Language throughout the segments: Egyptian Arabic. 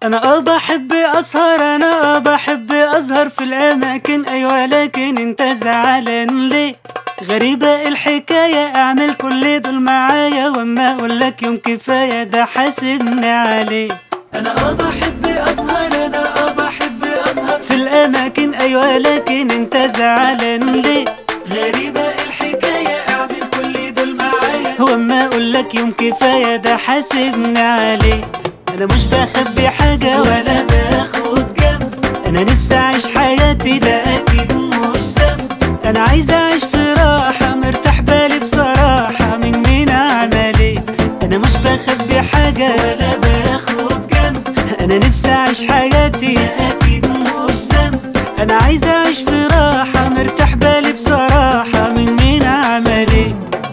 انا اه بحب اسهر انا اه بحب اسهر في الاماكن ايوه لكن انت زعلان ليه غريبة الحكاية اعمل كل دول معايا واما اقولك يوم كفاية ده حاسبني عليه انا اه بحب اسهر انا اه بحب اسهر في الاماكن ايوه لكن انت زعلان ليه غريبة الحكاية اعمل كل دول معايا واما اقولك يوم كفاية ده حاسبني عليه انا مش بخبي حاجة ولا باخد جنب انا نفسي اعيش حياتي ده اكيد مش ذنب انا عايز اعيش في راحة مرتاح بالي بصراحة من مين اعمل ايه انا مش بخبي حاجة ولا باخد جنب انا نفسي اعيش حياتي اكيد مش ذنب انا عايز اعيش في راحة مرتاح بالي بصراحة من مين اعمل ايه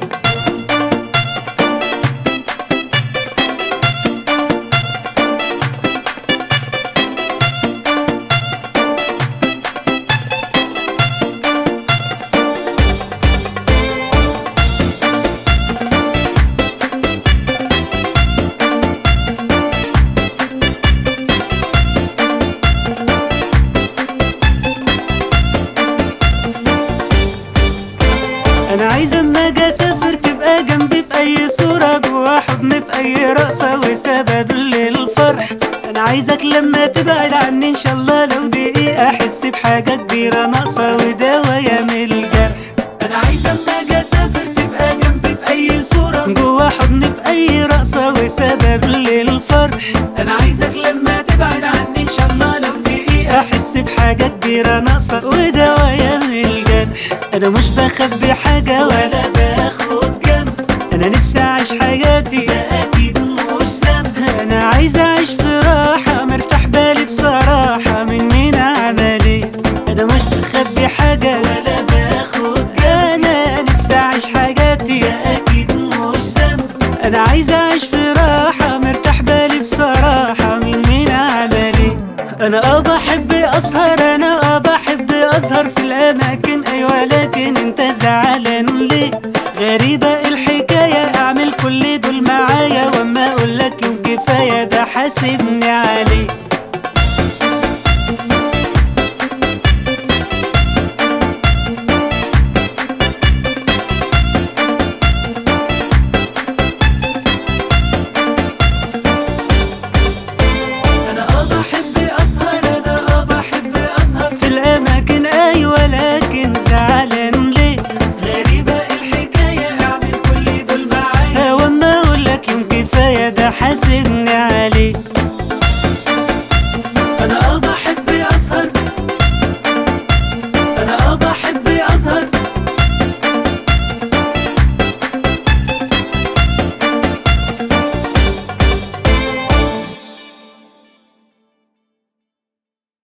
انا عايز اما اجي اسافر تبقى جنبي في اي صورة جوا حضن في اي رقصة وسبب للفرح انا عايزك لما تبعد عني ان شاء الله لو دقيقة احس بحاجة كبيرة ناقصة ودوايا من الجرح انا عايز اما اجي اسافر تبقى جنبي في اي صورة جوا حضن في اي رقصة وسبب للفرح انا عايزك لما تبعد عني ان شاء الله لو دقيقة احس بحاجة كبيرة ناقصة ودوايا من الجرح انا مش بخبي حاجة ولا باخد جنب انا نفسي اعيش حياتي ده اكيد مش ذنب انا عايز اعيش في راحة مرتاح بالي بصراحة من مين اعمل ايه انا مش بخبي حاجة ولا باخد جنب انا نفسي اعيش حياتي ده اكيد مش ذنب انا عايز اعيش في راحة مرتاح بالي بصراحة من مين اعمل ايه انا اه بحب اسهر انا اه بحب اسهر في الاماكن ايوه لكن انت زعلان ليه غريبة الحكاية اعمل كل دول معايا واما اقولك يوم كفاية ده حاسبني عليه